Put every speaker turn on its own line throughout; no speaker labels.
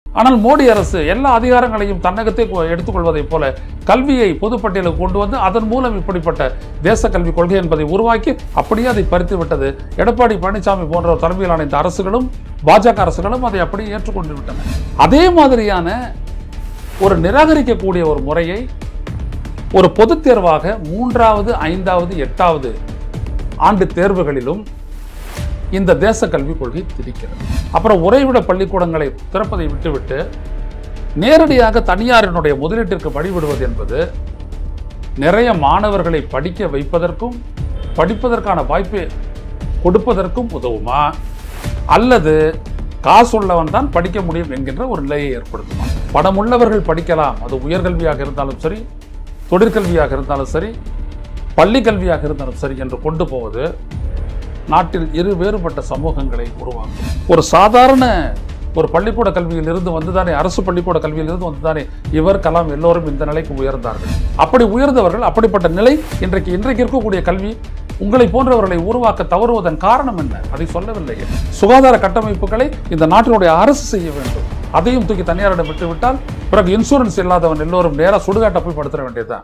ஆனால் மோடி அரசு எல்லா அதிகாரங்களையும் தன்னகத்தை கொ- எடுத்துக்கொள்வதைப் போல கல்வியை பொதுப்பட்டியலுக்கு கொண்டு வந்து அதன் மூலம் இப்படிப்பட்ட தேச கல்விக் கொள்கை என்பதை உருவாக்கி அப்படியே அதை பறித்து விட்டது எடப்பாடி பழனிசாமி போன்ற தலைமையிலான இந்த அரசுகளும் பாஜக அரசுகளும் அதை அப்படியே ஏற்றுக்கொண்டு விட்டன அதே மாதிரியான ஒரு நிராகரிக்கக்கூடிய ஒரு முறையை ஒரு பொதுத் தேர்வாக மூன்றாவது ஐந்தாவது எட்டாவது ஆண்டு தேர்வுகளிலும் இந்த தேச கல்விக் கொள்கை திரிக்கிறது அப்புறம் உறைவிட பள்ளிக்கூடங்களை திறப்பதை விட்டுவிட்டு நேரடியாக தனியாரினுடைய முதலீட்டிற்கு வழிவிடுவது என்பது நிறைய மாணவர்களை படிக்க வைப்பதற்கும் படிப்பதற்கான வாய்ப்பை கொடுப்பதற்கும் உதவுமா அல்லது காசுள்ளவன் தான் படிக்க முடியும் என்கின்ற ஒரு நிலையை ஏற்படுத்துமா பணமுள்ளவர்கள் படிக்கலாம் அது உயர்கல்வியாக இருந்தாலும் சரி தொழிற்கல்வியாக இருந்தாலும் சரி பள்ளி கல்வியாக இருந்தாலும் சரி என்று கொண்டு போவது நாட்டில் இரு வேறுபட்ட சமூகங்களை உருவாக்கும் ஒரு சாதாரண ஒரு பள்ளிக்கூட கல்வியில் இருந்து வந்துதானே அரசு பள்ளிக்கூட கல்வியில் இருந்து வந்துதானே இவர் கலாம் எல்லோரும் இந்த நிலைக்கு உயர்ந்தார்கள் அப்படி உயர்ந்தவர்கள் அப்படிப்பட்ட நிலை இன்றைக்கு இன்றைக்கு இருக்கக்கூடிய கல்வி உங்களை போன்றவர்களை உருவாக்க தவறுவதன் காரணம் என்ன அதை சொல்லவில்லை சுகாதார கட்டமைப்புகளை இந்த நாட்டினுடைய அரசு செய்ய வேண்டும் அதையும் தூக்கி தனியாரிடம் விட்டுவிட்டால் பிறகு இன்சூரன்ஸ் இல்லாதவன் எல்லோரும் நேரா சுடுகாட்டை போய் படுத்துற வேண்டியதுதான்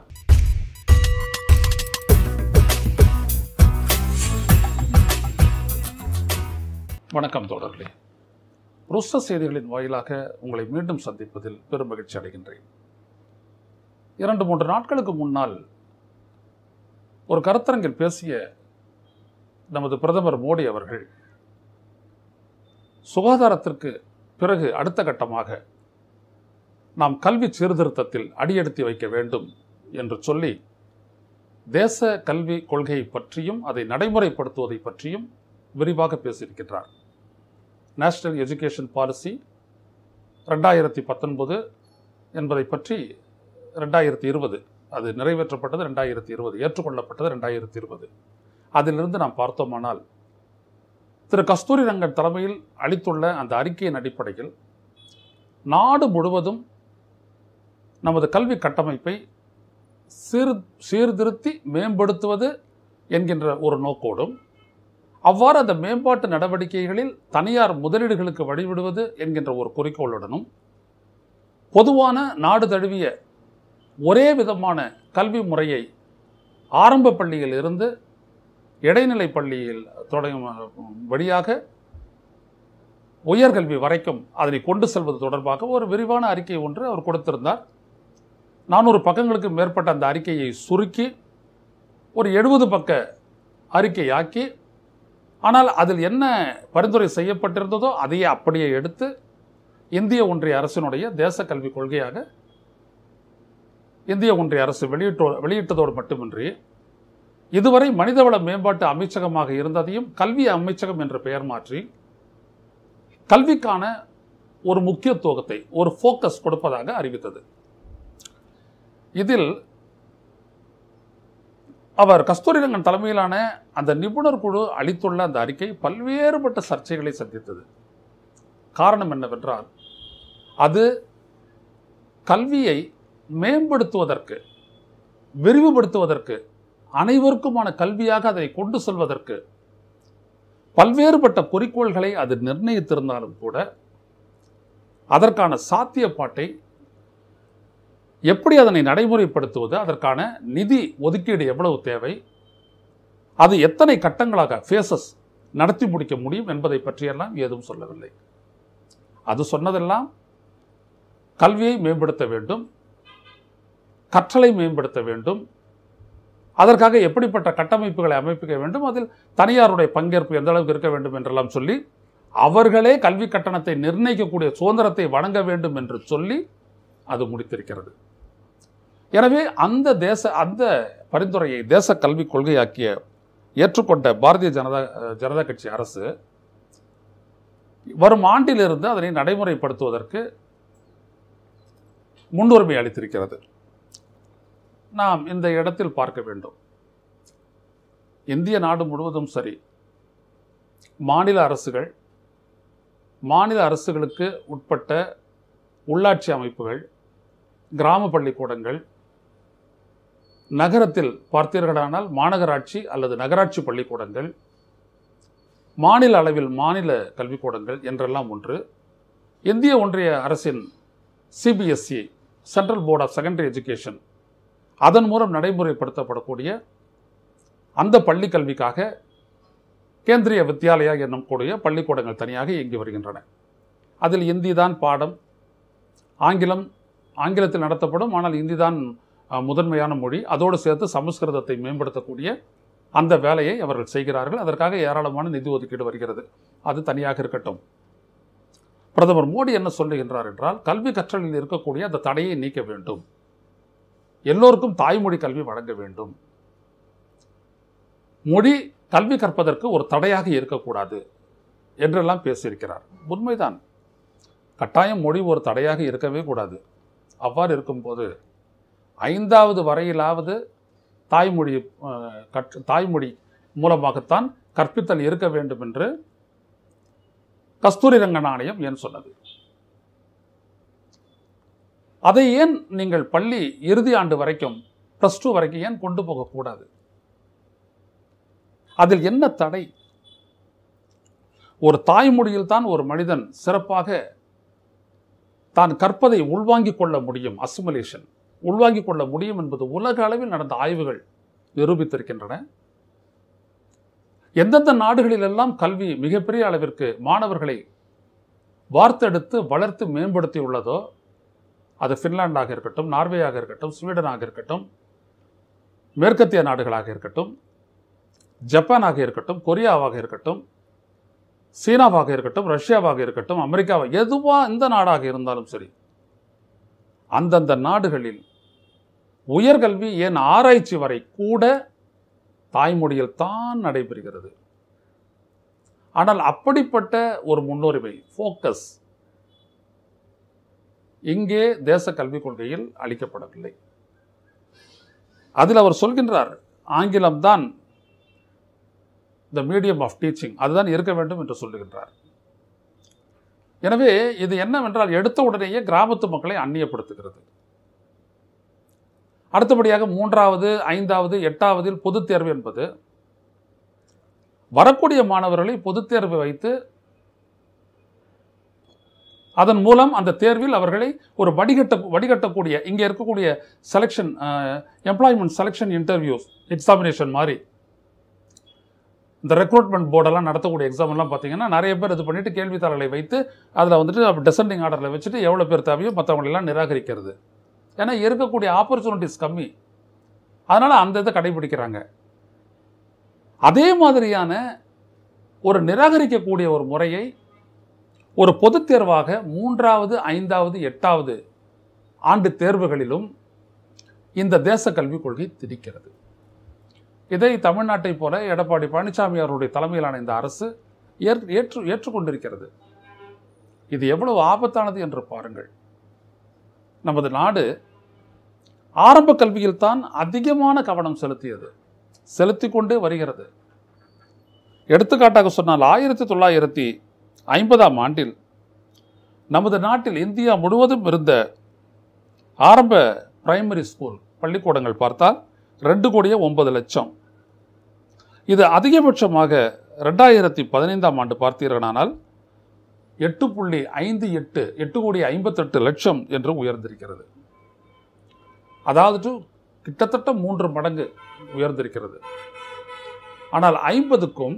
வணக்கம் தோழர்களே ருஷ்ட செய்திகளின் வாயிலாக உங்களை மீண்டும் சந்திப்பதில் பெரும் மகிழ்ச்சி அடைகின்றேன் இரண்டு மூன்று நாட்களுக்கு முன்னால் ஒரு கருத்தரங்கில் பேசிய நமது பிரதமர் மோடி அவர்கள் சுகாதாரத்திற்கு பிறகு அடுத்த கட்டமாக நாம் கல்வி சீர்திருத்தத்தில் அடியெடுத்து வைக்க வேண்டும் என்று சொல்லி தேச கல்வி கொள்கையை பற்றியும் அதை நடைமுறைப்படுத்துவதை பற்றியும் விரிவாக பேசியிருக்கின்றார் நேஷனல் எஜுகேஷன் பாலிசி ரெண்டாயிரத்தி பத்தொன்பது என்பதை பற்றி ரெண்டாயிரத்தி இருபது அது நிறைவேற்றப்பட்டது ரெண்டாயிரத்தி இருபது ஏற்றுக்கொள்ளப்பட்டது ரெண்டாயிரத்தி இருபது அதிலிருந்து நாம் பார்த்தோமானால் திரு கஸ்தூரி ரங்கன் தலைமையில் அளித்துள்ள அந்த அறிக்கையின் அடிப்படையில் நாடு முழுவதும் நமது கல்வி கட்டமைப்பை சீர் சீர்திருத்தி மேம்படுத்துவது என்கின்ற ஒரு நோக்கோடும் அவ்வாறு அந்த மேம்பாட்டு நடவடிக்கைகளில் தனியார் முதலீடுகளுக்கு வழிவிடுவது என்கின்ற ஒரு குறிக்கோளுடனும் பொதுவான நாடு தழுவிய ஒரே விதமான கல்வி முறையை ஆரம்ப பள்ளியில் இருந்து இடைநிலை பள்ளியில் தொடங்கும் வழியாக உயர்கல்வி வரைக்கும் அதனை கொண்டு செல்வது தொடர்பாக ஒரு விரிவான அறிக்கை ஒன்று அவர் கொடுத்திருந்தார் நானூறு பக்கங்களுக்கு மேற்பட்ட அந்த அறிக்கையை சுருக்கி ஒரு எழுபது பக்க அறிக்கையாக்கி ஆனால் அதில் என்ன பரிந்துரை செய்யப்பட்டிருந்ததோ அதையே அப்படியே எடுத்து இந்திய ஒன்றிய அரசினுடைய தேச கல்விக் கொள்கையாக இந்திய ஒன்றிய அரசு வெளியிட்டோ வெளியிட்டதோடு மட்டுமின்றி இதுவரை மனிதவள மேம்பாட்டு அமைச்சகமாக இருந்ததையும் கல்வி அமைச்சகம் என்ற பெயர் மாற்றி கல்விக்கான ஒரு முக்கியத்துவத்தை ஒரு ஃபோக்கஸ் கொடுப்பதாக அறிவித்தது இதில் அவர் கஸ்தூரிரங்கன் தலைமையிலான அந்த நிபுணர் குழு அளித்துள்ள அந்த அறிக்கை பல்வேறுபட்ட சர்ச்சைகளை சந்தித்தது காரணம் என்னவென்றால் அது கல்வியை மேம்படுத்துவதற்கு விரிவுபடுத்துவதற்கு அனைவருக்குமான கல்வியாக அதை கொண்டு செல்வதற்கு பல்வேறுபட்ட குறிக்கோள்களை அது நிர்ணயித்திருந்தாலும் கூட அதற்கான சாத்தியப்பாட்டை எப்படி அதனை நடைமுறைப்படுத்துவது அதற்கான நிதி ஒதுக்கீடு எவ்வளவு தேவை அது எத்தனை கட்டங்களாக ஃபேசஸ் நடத்தி முடிக்க முடியும் என்பதை பற்றியெல்லாம் ஏதும் சொல்லவில்லை அது சொன்னதெல்லாம் கல்வியை மேம்படுத்த வேண்டும் கற்றலை மேம்படுத்த வேண்டும் அதற்காக எப்படிப்பட்ட கட்டமைப்புகளை அமைப்பிக்க வேண்டும் அதில் தனியாருடைய பங்கேற்பு எந்த அளவுக்கு இருக்க வேண்டும் என்றெல்லாம் சொல்லி அவர்களே கல்வி கட்டணத்தை நிர்ணயிக்கக்கூடிய சுதந்திரத்தை வழங்க வேண்டும் என்று சொல்லி அது முடித்திருக்கிறது எனவே அந்த தேச அந்த பரிந்துரையை தேச கல்விக் கொள்கையாக்கிய ஏற்றுக்கொண்ட பாரதிய ஜனதா ஜனதா கட்சி அரசு வரும் ஆண்டிலிருந்து அதனை நடைமுறைப்படுத்துவதற்கு முன்னுரிமை அளித்திருக்கிறது நாம் இந்த இடத்தில் பார்க்க வேண்டும் இந்திய நாடு முழுவதும் சரி மாநில அரசுகள் மாநில அரசுகளுக்கு உட்பட்ட உள்ளாட்சி அமைப்புகள் கிராம பள்ளிக்கூடங்கள் நகரத்தில் பார்த்தீர்களானால் மாநகராட்சி அல்லது நகராட்சி பள்ளிக்கூடங்கள் மாநில அளவில் மாநில கல்விக்கூடங்கள் என்றெல்லாம் ஒன்று இந்திய ஒன்றிய அரசின் CBSE central board of secondary education அதன் மூலம் நடைமுறைப்படுத்தப்படக்கூடிய அந்த பள்ளி கல்விக்காக கேந்திரிய வித்யாலயா என்னும் கூடிய பள்ளிக்கூடங்கள் தனியாக இயங்கி வருகின்றன அதில் இந்தி தான் பாடம் ஆங்கிலம் ஆங்கிலத்தில் நடத்தப்படும் ஆனால் இந்தி தான் அஹ், முதன்மையான மொழி அதோடு சேர்த்து சமஸ்கிருதத்தை மேம்படுத்தக்கூடிய அந்த வேலையை அவர்கள் செய்கிறார்கள் அதற்காக ஏராளமான நிதி ஒதுக்கீடு வருகிறது அது தனியாக இருக்கட்டும் பிரதமர் மோடி என்ன சொல்லுகின்றார் என்றால் கல்வி கற்றலில் இருக்கக்கூடிய அந்த தடையை நீக்க வேண்டும் எல்லோருக்கும் தாய்மொழி கல்வி வழங்க வேண்டும் மொழி கல்வி கற்பதற்கு ஒரு தடையாக இருக்கக்கூடாது என்றெல்லாம் பேசியிருக்கிறார் உண்மைதான் கட்டாயம் மொழி ஒரு தடையாக இருக்கவே கூடாது அவ்வாறு இருக்கும்போது ஐந்தாவது வரையிலாவது தாய்மொழி அஹ், கற்று தாய்மொழி மூலமாகத்தான் கற்பித்தல் இருக்க வேண்டும் என்று கஸ்தூரி ரங்கன் ஆணையம் ஏன் சொன்னது அதை ஏன் நீங்கள் பள்ளி இறுதி ஆண்டு வரைக்கும் ப்ளஸ் டூ வரைக்கும் ஏன் கொண்டு போகக்கூடாது அதில் என்ன தடை ஒரு தாய்மொழியில் தான் ஒரு மனிதன் சிறப்பாக தான் கற்பதை உள்வாங்கிக் கொள்ள முடியும் அசிமுலேஷன் உள்வாங்கிக் கொள்ள முடியும் என்பது உலக அளவில் நடந்த ஆய்வுகள் நிரூபித்திருக்கின்றன எந்தெந்த நாடுகளிலெல்லாம் கல்வி மிகப்பெரிய அளவிற்கு மாணவர்களை வார்த்தெடுத்து வளர்த்து மேம்படுத்தி உள்ளதோ அது ஃபின்லாண்டாக இருக்கட்டும் நார்வேயாக இருக்கட்டும் ஸ்வீடனாக இருக்கட்டும் மேற்கத்திய நாடுகளாக இருக்கட்டும் ஜப்பானாக இருக்கட்டும் கொரியாவாக இருக்கட்டும் சீனாவாக இருக்கட்டும் ரஷ்யாவாக இருக்கட்டும் அமெரிக்காவாக எதுவா எந்த நாடாக இருந்தாலும் சரி அந்தந்த நாடுகளில் உயர்கல்வி ஏன் ஆராய்ச்சி வரை கூட தாய்மொழியில் தான் நடைபெறுகிறது ஆனால் அப்படிப்பட்ட ஒரு முன்னுரிமை ஃபோக்கஸ் இங்கே தேச கல்விக் கொள்கையில் அளிக்கப்படவில்லை அதில் அவர் சொல்கின்றார் ஆங்கிலம்தான் த மீடியம் ஆஃப் டீச்சிங் அதுதான் இருக்க வேண்டும் என்று சொல்லுகின்றார் எனவே இது என்னவென்றால் எடுத்த உடனேயே கிராமத்து மக்களை அந்நியப்படுத்துகிறது அடுத்தபடியாக மூன்றாவது ஐந்தாவது எட்டாவதில் பொதுத் தேர்வு என்பது வரக்கூடிய மாணவர்களை பொதுத் தேர்வு வைத்து அதன் மூலம் அந்த தேர்வில் அவர்களை ஒரு வடிகட்ட வடிகட்டக்கூடிய இங்கே இருக்கக்கூடிய selection employment selection interviews examination மாதிரி இந்த ரெக்ரூட்மெண்ட் போர்டெல்லாம் நடத்தக்கூடிய எக்ஸாம் எல்லாம் பார்த்தீங்கன்னா நிறைய பேர் இது பண்ணிட்டு கேள்வித்தாளர்களை வைத்து அதில் வந்துட்டு டெசெண்டிங் ஆர்டரில் வச்சுட்டு எவ்வளோ பேர் தேவையோ மற்றவங்களெல்லாம் நிராகரிக்கிறது ஏன்னா இருக்கக்கூடிய ஆப்பர்ச்சுனிட்டிஸ் கம்மி அதனால் அந்த இதை கடைபிடிக்கிறாங்க அதே மாதிரியான ஒரு நிராகரிக்கக்கூடிய ஒரு முறையை ஒரு பொதுத் தேர்வாக மூன்றாவது ஐந்தாவது எட்டாவது ஆண்டு தேர்வுகளிலும் இந்த தேச கல்விக் கொள்கை திணிக்கிறது இதை தமிழ்நாட்டை போல எடப்பாடி பழனிசாமி அவருடைய தலைமையிலான இந்த அரசு ஏற் ஏற்று ஏற்றுக்கொண்டிருக்கிறது இது எவ்வளவு ஆபத்தானது என்று பாருங்கள் நமது நாடு ஆரம்ப கல்வியில் தான் அதிகமான கவனம் செலுத்தியது செலுத்தி கொண்டே வருகிறது எடுத்துக்காட்டாக சொன்னால் ஆயிரத்தி தொள்ளாயிரத்தி ஐம்பதாம் ஆண்டில் நமது நாட்டில் இந்தியா முழுவதும் இருந்த ஆரம்ப பிரைமரி ஸ்கூல் பள்ளிக்கூடங்கள் பார்த்தால் ரெண்டு கோடியே ஒன்பது லட்சம் இது அதிகபட்சமாக ரெண்டாயிரத்தி பதினைந்தாம் ஆண்டு பார்த்தீர்களானால் எட்டு புள்ளி ஐந்து எட்டு எட்டு கோடி ஐம்பத்தெட்டு லட்சம் என்று உயர்ந்திருக்கிறது அதாவது கிட்டத்தட்ட மூன்று மடங்கு உயர்ந்திருக்கிறது ஆனால் ஐம்பதுக்கும்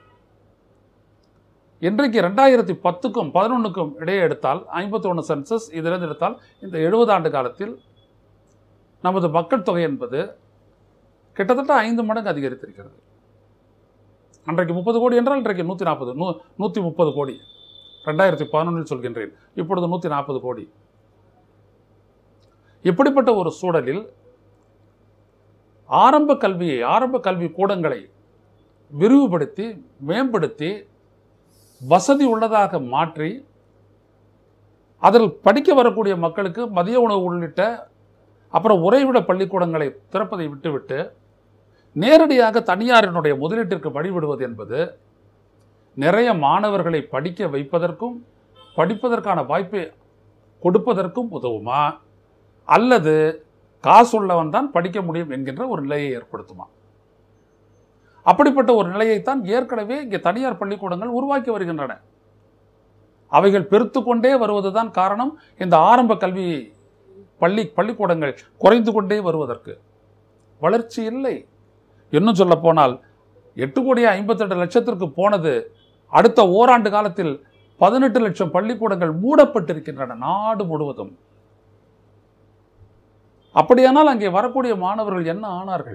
இன்றைக்கு ரெண்டாயிரத்தி பத்துக்கும் பதினொன்றுக்கும் இடையே எடுத்தால் ஐம்பத்தொன்று சென்சஸ் இதிலிருந்து எடுத்தால் இந்த எழுபது ஆண்டு காலத்தில் நமது மக்கள் தொகை என்பது கிட்டத்தட்ட ஐந்து மடங்கு அதிகரித்திருக்கிறது அன்றைக்கு முப்பது கோடி என்றால் இன்றைக்கு நூற்றி நாற்பது நூ நூற்றி முப்பது கோடி ரெண்டாயிரத்தி பதினொன்றில் சொல்கின்றேன் இப்பொழுது நூற்றி நாற்பது கோடி இப்படிப்பட்ட ஒரு சூழலில் ஆரம்ப கல்வியை ஆரம்ப கல்வி கூடங்களை விரிவுபடுத்தி மேம்படுத்தி வசதி உள்ளதாக மாற்றி அதில் படிக்க வரக்கூடிய மக்களுக்கு மதிய உணவு உள்ளிட்ட அப்புறம் உறைவிட பள்ளிக்கூடங்களை திறப்பதை விட்டுவிட்டு நேரடியாக தனியாரினுடைய முதலீட்டிற்கு வழிவிடுவது என்பது நிறைய மாணவர்களை படிக்க வைப்பதற்கும் படிப்பதற்கான வாய்ப்பை கொடுப்பதற்கும் உதவுமா அல்லது காசுள்ளவன் தான் படிக்க முடியும் என்கின்ற ஒரு நிலையை ஏற்படுத்துமா அப்படிப்பட்ட ஒரு நிலையைத்தான் ஏற்கனவே இங்கே தனியார் பள்ளிக்கூடங்கள் உருவாக்கி வருகின்றன அவைகள் பெருத்து கொண்டே வருவதுதான் காரணம் இந்த ஆரம்ப கல்வி பள்ளி பள்ளிக்கூடங்கள் குறைந்து கொண்டே வருவதற்கு வளர்ச்சி இல்லை இன்னும் சொல்ல போனால் எட்டு கோடி ஐம்பத்தெட்டு லட்சத்திற்கு போனது அடுத்த ஓராண்டு காலத்தில் பதினெட்டு லட்சம் பள்ளிக்கூடங்கள் மூடப்பட்டிருக்கின்றன நாடு முழுவதும் அப்படியானால் அங்கே வரக்கூடிய மாணவர்கள் என்ன ஆனார்கள்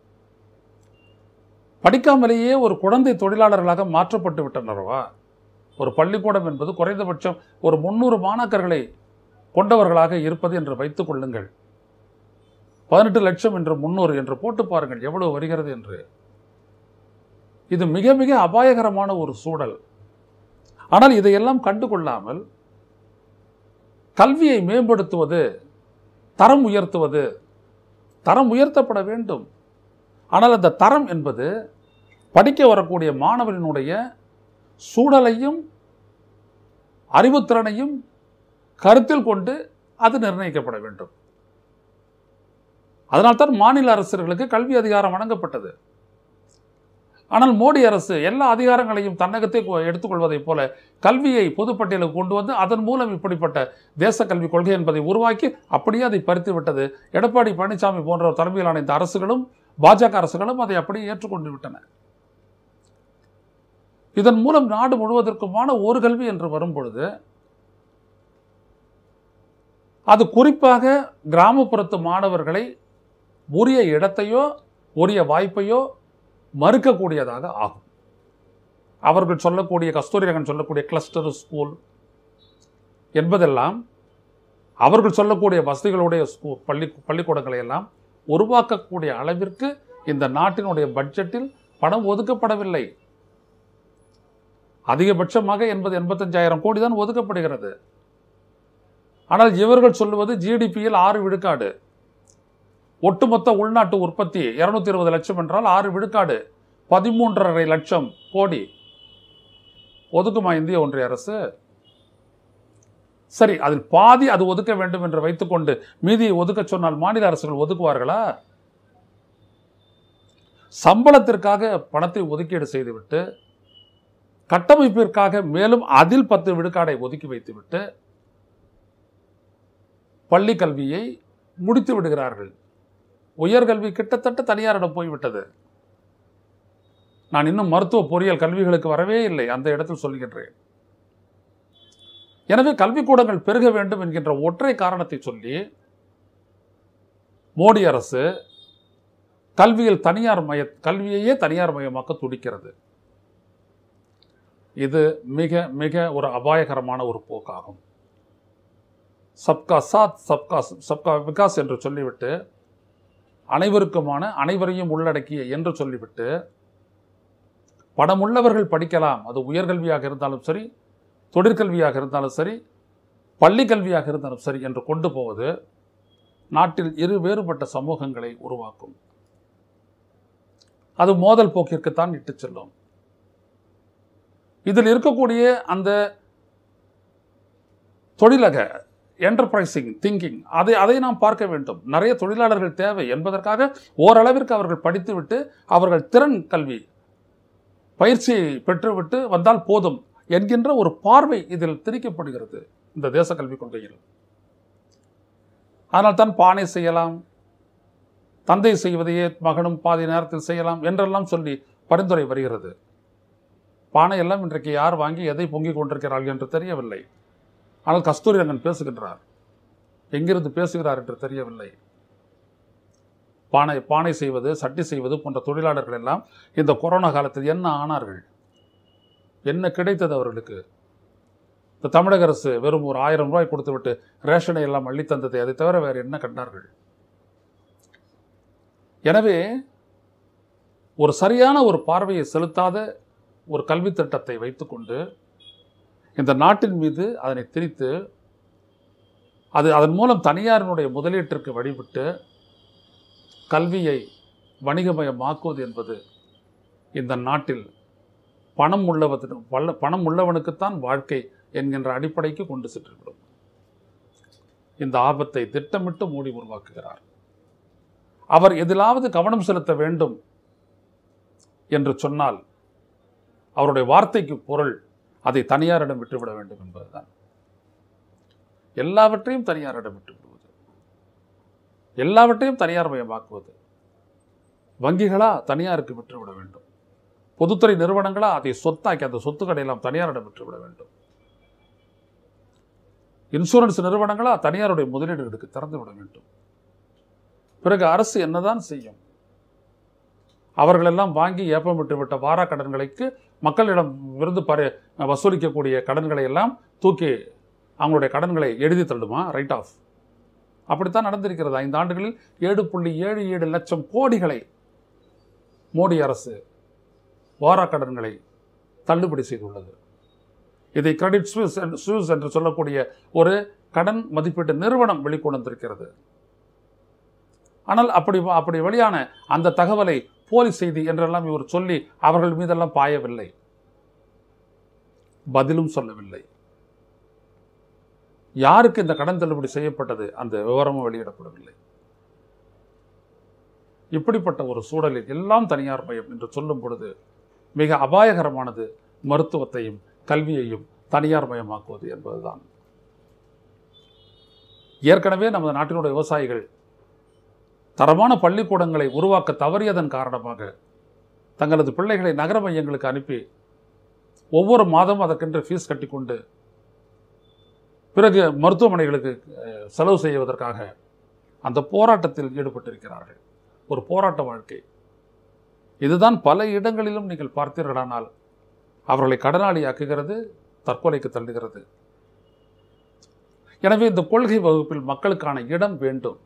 படிக்காமலேயே ஒரு குழந்தை தொழிலாளர்களாக மாற்றப்பட்டு விட்டனரவா ஒரு பள்ளிக்கூடம் என்பது குறைந்தபட்சம் ஒரு முன்னூறு மாணாக்கர்களை கொண்டவர்களாக இருப்பது என்று வைத்துக் கொள்ளுங்கள் பதினெட்டு லட்சம் என்று முன்னூறு என்று போட்டு பாருங்கள் எவ்வளவு வருகிறது என்று இது மிக மிக அபாயகரமான ஒரு சூழல் ஆனால் இதையெல்லாம் கண்டு கொள்ளாமல் கல்வியை மேம்படுத்துவது தரம் உயர்த்துவது தரம் உயர்த்தப்பட வேண்டும் ஆனால் அந்த தரம் என்பது படிக்க வரக்கூடிய மாணவனினுடைய சூழலையும் அறிவுத்திறனையும் கருத்தில் கொண்டு அது நிர்ணயிக்கப்பட வேண்டும் அதனால்தான் மாநில அரசுகளுக்கு கல்வி அதிகாரம் வழங்கப்பட்டது ஆனால் மோடி அரசு எல்லா அதிகாரங்களையும் தன்னகத்தே கொ- எடுத்துக்கொள்வதைப் போல கல்வியை பொதுப்பட்டியலுக்கு கொண்டு வந்து அதன் மூலம் இப்படிப்பட்ட தேச கல்விக் கொள்கை என்பதை உருவாக்கி அப்படியே அதை பறித்து விட்டது எடப்பாடி பழனிசாமி போன்ற தலைமையிலான இந்த அரசுகளும் பாஜக அரசுகளும் அதை அப்படியே ஏற்றுக்கொண்டு விட்டன இதன் மூலம் நாடு முழுவதற்குமான ஒரு கல்வி என்று வரும் பொழுது அது குறிப்பாக கிராமப்புறத்து மாணவர்களை உரிய இடத்தையோ உரிய வாய்ப்பையோ மறுக்கக்கூடியதாக ஆகும் அவர்கள் சொல்லக்கூடிய கஸ்தூரிரகன் சொல்லக்கூடிய கிளஸ்டர் ஸ்கூல் என்பதெல்லாம் அவர்கள் சொல்லக்கூடிய வசதிகளுடைய ஸ்கூ பள்ளி பள்ளிக்கூடங்களை எல்லாம் உருவாக்கக்கூடிய அளவிற்கு இந்த நாட்டினுடைய பட்ஜெட்டில் பணம் ஒதுக்கப்படவில்லை அதிகபட்சமாக எண்பது எண்பத்தஞ்சாயிரம் கோடி தான் ஒதுக்கப்படுகிறது ஆனால் இவர்கள் சொல்லுவது ஜிடிபியில் ஆறு விழுக்காடு ஒட்டுமொத்த உள்நாட்டு உற்பத்தி இருநூத்தி இருபது லட்சம் என்றால் ஆறு விழுக்காடு பதிமூன்றரை லட்சம் கோடி ஒதுக்குமா இந்திய ஒன்றிய அரசு சரி அதில் பாதி அது ஒதுக்க வேண்டும் என்று வைத்துக்கொண்டு மீதியை ஒதுக்க சொன்னால் மாநில அரசுகள் ஒதுக்குவார்களா சம்பளத்திற்காக பணத்தை ஒதுக்கீடு செய்துவிட்டு கட்டமைப்பிற்காக மேலும் அதில் பத்து விழுக்காடை ஒதுக்கி வைத்துவிட்டு பள்ளி கல்வியை முடித்து விடுகிறார்கள் உயர்கல்வி கிட்டத்தட்ட தனியாரிடம் போய்விட்டது நான் இன்னும் மருத்துவ பொறியியல் கல்விகளுக்கு வரவே இல்லை அந்த இடத்தில் சொல்கின்றேன் எனவே கல்விக்கூடங்கள் பெருக வேண்டும் என்கின்ற ஒற்றை காரணத்தை சொல்லி மோடி அரசு கல்வியில் தனியார் மய கல்வியையே தனியார் மயமாக்க துடிக்கிறது இது மிக மிக ஒரு அபாயகரமான ஒரு போக்காகும் சப்கா சாத் சப்கா சப்கா விகாஸ் என்று சொல்லிவிட்டு அனைவருக்குமான அனைவரையும் உள்ளடக்கிய என்று சொல்லிவிட்டு பணமுள்ளவர்கள் படிக்கலாம் அது உயர்கல்வியாக இருந்தாலும் சரி தொழிற்கல்வியாக இருந்தாலும் சரி பள்ளி கல்வியாக இருந்தாலும் சரி என்று கொண்டு போவது நாட்டில் இரு வேறுபட்ட சமூகங்களை உருவாக்கும் அது மோதல் போக்கிற்குத்தான் இட்டுச் செல்லும் இதில் இருக்கக்கூடிய அந்த தொழிலக என்டர்பிரைசிங் திங்கிங் அதை அதை நாம் பார்க்க வேண்டும் நிறைய தொழிலாளர்கள் தேவை என்பதற்காக ஓரளவிற்கு அவர்கள் படித்துவிட்டு அவர்கள் திறன் கல்வி பயிற்சியை பெற்றுவிட்டு வந்தால் போதும் என்கின்ற ஒரு பார்வை இதில் திரிக்கப்படுகிறது இந்த தேச கல்விக் கொள்கையில் ஆனால் தான் பானை செய்யலாம் தந்தை செய்வதையே மகனும் பாதி நேரத்தில் செய்யலாம் என்றெல்லாம் சொல்லி பரிந்துரை வருகிறது பானை எல்லாம் இன்றைக்கு யார் வாங்கி எதை பொங்கிக் கொண்டிருக்கிறார்கள் என்று தெரியவில்லை ஆனால் கஸ்தூரி ரங்கன் பேசுகின்றார் எங்கிருந்து பேசுகிறார் என்று தெரியவில்லை பானை பானை செய்வது சட்டி செய்வது போன்ற தொழிலாளர்கள் எல்லாம் இந்த கொரோனா காலத்தில் என்ன ஆனார்கள் என்ன கிடைத்தது அவர்களுக்கு இந்த தமிழக அரசு வெறும் ஒரு ஆயிரம் ரூபாய் கொடுத்துவிட்டு ரேஷனை எல்லாம் அள்ளி தந்ததை அதை தவிர வேறு என்ன கண்டார்கள் எனவே ஒரு சரியான ஒரு பார்வையை செலுத்தாத ஒரு கல்வி திட்டத்தை வைத்துக்கொண்டு இந்த நாட்டின் மீது அதனை திரித்து அது அதன் மூலம் தனியாரினுடைய முதலீட்டிற்கு வழிவிட்டு கல்வியை வணிகமயமாக்குவது என்பது இந்த நாட்டில் பணம் உள்ளவது வல்ல பணம் உள்ளவனுக்குத்தான் வாழ்க்கை என்கின்ற அடிப்படைக்கு கொண்டு சென்றுவிடும் இந்த ஆபத்தை திட்டமிட்டு மூடி உருவாக்குகிறார் அவர் எதிலாவது கவனம் செலுத்த வேண்டும் என்று சொன்னால் அவருடைய வார்த்தைக்கு பொருள் அதை தனியாரிடம் விட்டுவிட வேண்டும் என்பதுதான் எல்லாவற்றையும் தனியாரிடம் விட்டு விடுவது எல்லாவற்றையும் தனியார் மயமாக்குவது வங்கிகளா தனியாருக்கு விட்டுவிட வேண்டும் பொதுத்துறை நிறுவனங்களா அதை சொத்தாக்கி அந்த சொத்துக்களை எல்லாம் தனியாரிடம் விட்டுவிட வேண்டும் இன்சூரன்ஸ் நிறுவனங்களா தனியாருடைய முதலீடுகளுக்கு திறந்து விட வேண்டும் பிறகு அரசு என்னதான் செய்யும் அவர்களெல்லாம் வாங்கி ஏப்பமிட்டு விட்ட வாரா கடன்களுக்கு மக்களிடம் இருந்து பரி வசூலிக்கக்கூடிய கடன்களை எல்லாம் தூக்கி அவங்களுடைய கடன்களை எழுதி தள்ளுமா ரைட் ஆஃப் அப்படித்தான் நடந்திருக்கிறது ஐந்து ஆண்டுகளில் ஏழு புள்ளி ஏழு ஏழு லட்சம் கோடிகளை மோடி அரசு வாரா கடன்களை தள்ளுபடி செய்துள்ளது இதை கிரெடிட் சுவிஸ் என்று சுவிஸ் என்று சொல்லக்கூடிய ஒரு கடன் மதிப்பீட்டு நிறுவனம் வெளிக்கொண்டு வந்திருக்கிறது ஆனால் அப்படி அப்படி வெளியான அந்த தகவலை போலி செய்தி என்றெல்லாம் இவர் சொல்லி அவர்கள் மீதெல்லாம் பாயவில்லை பதிலும் சொல்லவில்லை யாருக்கு இந்த கடன் தள்ளுபடி செய்யப்பட்டது அந்த விவரமும் வெளியிடப்படவில்லை இப்படிப்பட்ட ஒரு சூழலில் எல்லாம் தனியார் மயம் என்று சொல்லும் பொழுது மிக அபாயகரமானது மருத்துவத்தையும் கல்வியையும் தனியார் மயமாக்குவது என்பதுதான் ஏற்கனவே நமது நாட்டினுடைய விவசாயிகள் தரமான பள்ளிக்கூடங்களை உருவாக்க தவறியதன் காரணமாக தங்களது பிள்ளைகளை நகர மையங்களுக்கு அனுப்பி ஒவ்வொரு மாதமும் அதற்கென்று ஃபீஸ் கட்டிக்கொண்டு பிறகு மருத்துவமனைகளுக்கு அஹ், செலவு செய்வதற்காக அந்த போராட்டத்தில் ஈடுபட்டிருக்கிறார்கள் ஒரு போராட்ட வாழ்க்கை இதுதான் பல இடங்களிலும் நீங்கள் பார்த்தீர்களானால் அவர்களை கடனாளியாக்குகிறது தற்கொலைக்கு தள்ளுகிறது எனவே இந்த கொள்கை வகுப்பில் மக்களுக்கான இடம் வேண்டும்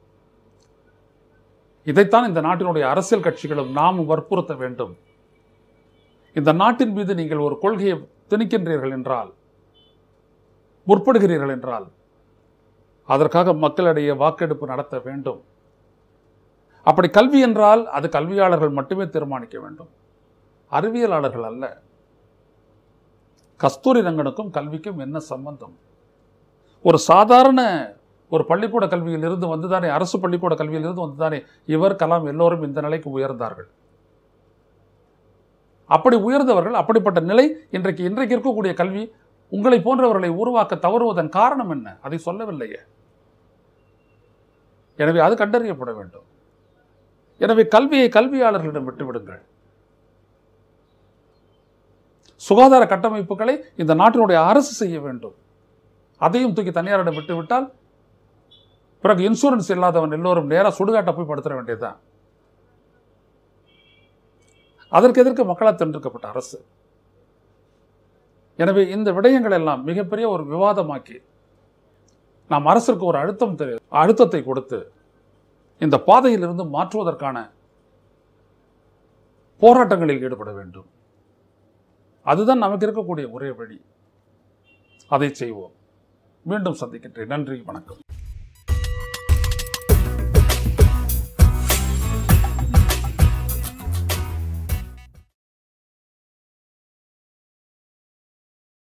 இதைத்தான் இந்த நாட்டினுடைய அரசியல் கட்சிகளும் நாமும் வற்புறுத்த வேண்டும் இந்த நாட்டின் மீது நீங்கள் ஒரு கொள்கையை திணிக்கின்றீர்கள் என்றால் முற்படுகிறீர்கள் என்றால் அதற்காக மக்களிடையே வாக்கெடுப்பு நடத்த வேண்டும் அப்படி கல்வி என்றால் அது கல்வியாளர்கள் மட்டுமே தீர்மானிக்க வேண்டும் அறிவியலாளர்கள் அல்ல கஸ்தூரி ரங்கனுக்கும் கல்விக்கும் என்ன சம்பந்தம் ஒரு சாதாரண ஒரு பள்ளிக்கூட கல்வியில் இருந்து வந்துதானே அரசு பள்ளிக்கூட கல்வியில் இருந்து வந்துதானே இவர் கலாம் எல்லோரும் இந்த நிலைக்கு உயர்ந்தார்கள் அப்படி உயர்ந்தவர்கள் அப்படிப்பட்ட நிலை இன்றைக்கு இன்றைக்கு இருக்கக்கூடிய கல்வி உங்களை போன்றவர்களை உருவாக்க தவறுவதன் காரணம் என்ன அதை சொல்லவில்லையே எனவே அது கண்டறியப்பட வேண்டும் எனவே கல்வியை கல்வியாளர்களிடம் விட்டுவிடுங்கள் சுகாதார கட்டமைப்புகளை இந்த நாட்டினுடைய அரசு செய்ய வேண்டும் அதையும் தூக்கி தனியாரிடம் விட்டுவிட்டால் பிறகு இன்சூரன்ஸ் இல்லாதவன் எல்லோரும் நேராக சுடுகாட்டை போய் படுத்துற வேண்டியதுதான் அதற்கு எதிர்க்க மக்களால் தேர்ந்தெடுக்கப்பட்ட அரசு எனவே இந்த விடயங்கள் எல்லாம் மிகப்பெரிய ஒரு விவாதமாக்கி நாம் அரசிற்கு ஒரு அழுத்தம் தெரி- அழுத்தத்தை கொடுத்து இந்த பாதையிலிருந்து மாற்றுவதற்கான போராட்டங்களில் ஈடுபட வேண்டும் அதுதான் நமக்கு இருக்கக்கூடிய ஒரே வழி அதை செய்வோம் மீண்டும் சந்திக்கின்றேன் நன்றி வணக்கம்